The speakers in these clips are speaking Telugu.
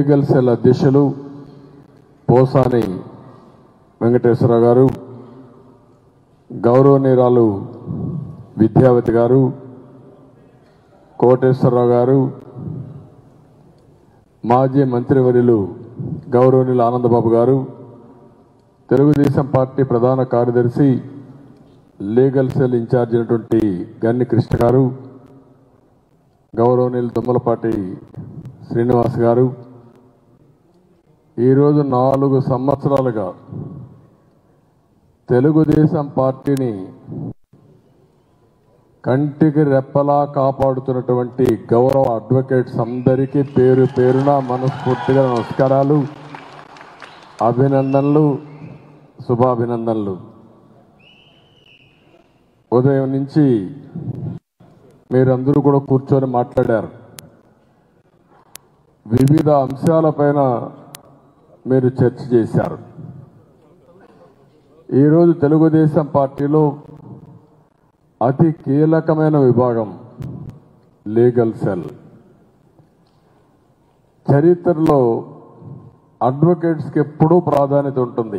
లీగల్ సెల్ అధ్యక్షులు పోసాని వెంకటేశ్వరరావు గారు గౌరవనీయురాలు విద్యావతి గారు కోటేశ్వరరావు గారు మాజీ మంత్రివర్యులు గౌరవనీయులు ఆనందబాబు గారు తెలుగుదేశం పార్టీ ప్రధాన కార్యదర్శి లీగల్ సెల్ ఇన్ఛార్జ్ అయినటువంటి గన్ని కృష్ణ గారు గౌరవనీయులు తుమ్మలపాటి శ్రీనివాస్ గారు ఈరోజు నాలుగు సంవత్సరాలుగా తెలుగుదేశం పార్టీని కంటికి రెప్పలా కాపాడుతున్నటువంటి గౌరవ అడ్వకేట్స్ అందరికీ పేరు పేరున మనస్ఫూర్తిగా నమస్కారాలు అభినందనలు శుభాభినందనలు ఉదయం నుంచి మీరందరూ కూడా కూర్చొని మాట్లాడారు వివిధ అంశాలపైన మీరు చర్చ చేశారు ఈరోజు తెలుగుదేశం పార్టీలో అతి కీలకమైన విభాగం లీగల్ సెల్ చరిత్రలో అడ్వకేట్స్కి ఎప్పుడూ ప్రాధాన్యత ఉంటుంది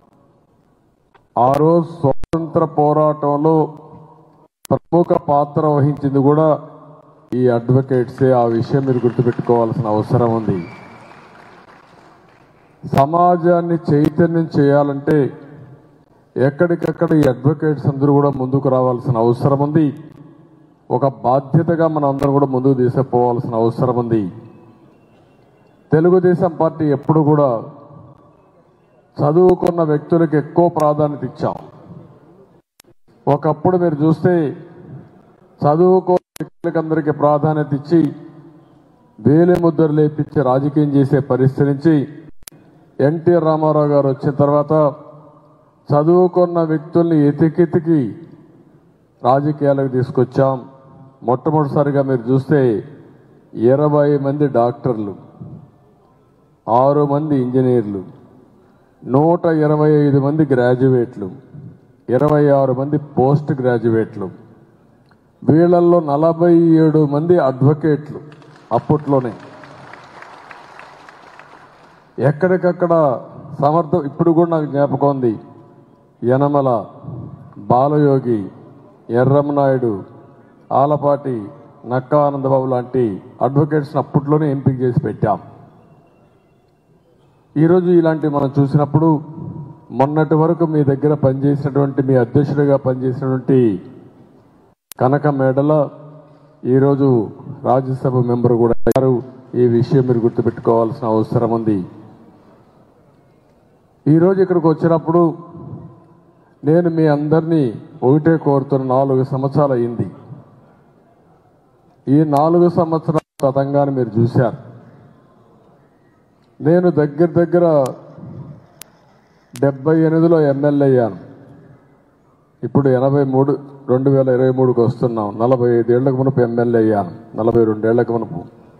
ఆ రోజు స్వాతంత్ర పోరాటంలో ప్రముఖ పాత్ర వహించింది కూడా ఈ అడ్వకేట్సే ఆ విషయం మీరు గుర్తుపెట్టుకోవాల్సిన అవసరం ఉంది సమాజాన్ని చైతన్యం చేయాలంటే ఎక్కడికక్కడ ఈ అడ్వకేట్స్ అందరూ కూడా ముందుకు రావాల్సిన అవసరం ఉంది ఒక బాధ్యతగా మనం అందరం కూడా ముందుకు తీసుకుపోవాల్సిన అవసరం ఉంది తెలుగుదేశం పార్టీ ఎప్పుడు కూడా చదువుకున్న వ్యక్తులకు ఎక్కువ ప్రాధాన్యత ఇచ్చాం ఒకప్పుడు మీరు చూస్తే చదువుకో వ్యక్తులకందరికీ ప్రాధాన్యత ఇచ్చి వేలి ముద్ర లేపించి రాజకీయం చేసే పరిస్థితి నుంచి ఎన్టీఆర్ రామారావు గారు వచ్చిన తర్వాత చదువుకున్న వ్యక్తుల్ని ఎతికెతికి రాజకీయాలకు తీసుకొచ్చాం మొట్టమొదటిసారిగా మీరు చూస్తే ఇరవై మంది డాక్టర్లు ఆరు మంది ఇంజనీర్లు నూట ఇరవై ఐదు మంది గ్రాడ్యుయేట్లు ఇరవై ఆరు మంది పోస్ట్ గ్రాడ్యుయేట్లు వీళ్ళల్లో నలభై ఏడు మంది అడ్వకేట్లు అప్పట్లోనే ఎక్కడికక్కడ సమర్థం ఇప్పుడు కూడా నాకు జ్ఞాపకం ఉంది యనమల బాలయోగి ఎర్రమనాయుడు ఆలపాటి నక్కా ఆనందబాబు లాంటి అడ్వకేట్స్ని అప్పట్లోనే ఎంపిక చేసి పెట్టాం ఈరోజు ఇలాంటి మనం చూసినప్పుడు మొన్నటి వరకు మీ దగ్గర పనిచేసినటువంటి మీ అధ్యక్షుడిగా పనిచేసినటువంటి కనక మేడల ఈరోజు రాజ్యసభ మెంబర్ కూడా అయ్యారు ఈ విషయం మీరు గుర్తుపెట్టుకోవాల్సిన అవసరం ఉంది ఈరోజు ఇక్కడికి వచ్చినప్పుడు నేను మీ అందరినీ ఒకటే కోరుతున్న నాలుగు సంవత్సరాలు అయింది ఈ నాలుగు సంవత్సరాల తతంగాన్ని మీరు చూశారు నేను దగ్గర దగ్గర డెబ్బై ఎనిమిదిలో ఎమ్మెల్యే అయ్యాను ఇప్పుడు ఎనభై మూడు రెండు వేల ఇరవై మూడుకి వస్తున్నాం నలభై ఐదేళ్లకు మునుపు ఎమ్మెల్యే అయ్యాను నలభై రెండేళ్లకు మునుపు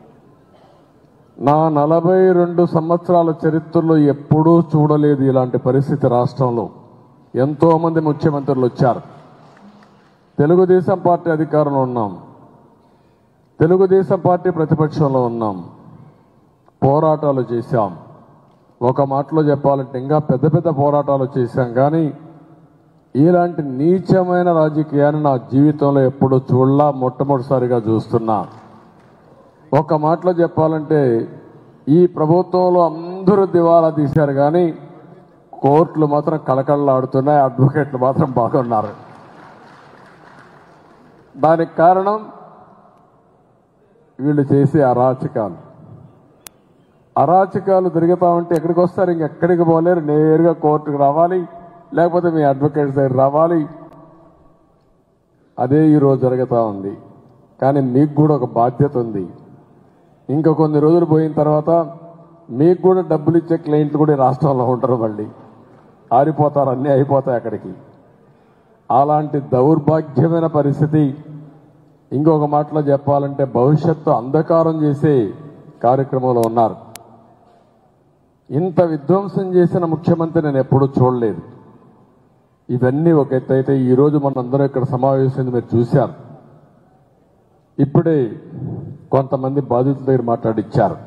నా నలభై రెండు సంవత్సరాల చరిత్రలో ఎప్పుడూ చూడలేదు ఇలాంటి పరిస్థితి రాష్ట్రంలో ఎంతో మంది ముఖ్యమంత్రులు వచ్చారు తెలుగుదేశం పార్టీ అధికారంలో ఉన్నాం తెలుగుదేశం పార్టీ ప్రతిపక్షంలో ఉన్నాం పోరాటాలు చేశాం ఒక మాటలో చెప్పాలంటే ఇంకా పెద్ద పెద్ద పోరాటాలు చేశాం కానీ ఇలాంటి నీచమైన రాజకీయాన్ని నా జీవితంలో ఎప్పుడూ చూడలా మొట్టమొదటిసారిగా చూస్తున్నా ఒక మాటలో చెప్పాలంటే ఈ ప్రభుత్వంలో అందరూ దివాలా తీశారు కానీ కోర్టులు మాత్రం కళకళలాడుతున్నాయి అడ్వకేట్లు మాత్రం బాగున్నారు దానికి కారణం వీళ్ళు చేసే అరాచకాలు అరాచకాలు తిరుగుతా ఉంటే ఎక్కడికి వస్తారు ఇంకెక్కడికి పోలేరు నేరుగా కోర్టుకు రావాలి లేకపోతే మీ అడ్వకేట్ దగ్గర రావాలి అదే ఈరోజు జరుగుతూ ఉంది కానీ మీకు కూడా ఒక బాధ్యత ఉంది ఇంకా కొన్ని రోజులు పోయిన తర్వాత మీకు కూడా డబ్బులు ఇచ్చే క్లయింట్లు కూడా ఈ రాష్ట్రంలో ఉంటారు మళ్ళీ ఆరిపోతారు అన్నీ అయిపోతాయి అక్కడికి అలాంటి దౌర్భాగ్యమైన పరిస్థితి ఇంకొక మాటలో చెప్పాలంటే భవిష్యత్తు అంధకారం చేసే కార్యక్రమంలో ఉన్నారు ఇంత విధ్వంసం చేసిన ముఖ్యమంత్రి నేను ఎప్పుడూ చూడలేదు ఇవన్నీ ఒక ఎత్తు అయితే ఈరోజు మనందరం ఇక్కడ సమావేశం మీరు చూశారు ఇప్పుడే కొంతమంది బాధితుల దగ్గర మాట్లాడిచ్చారు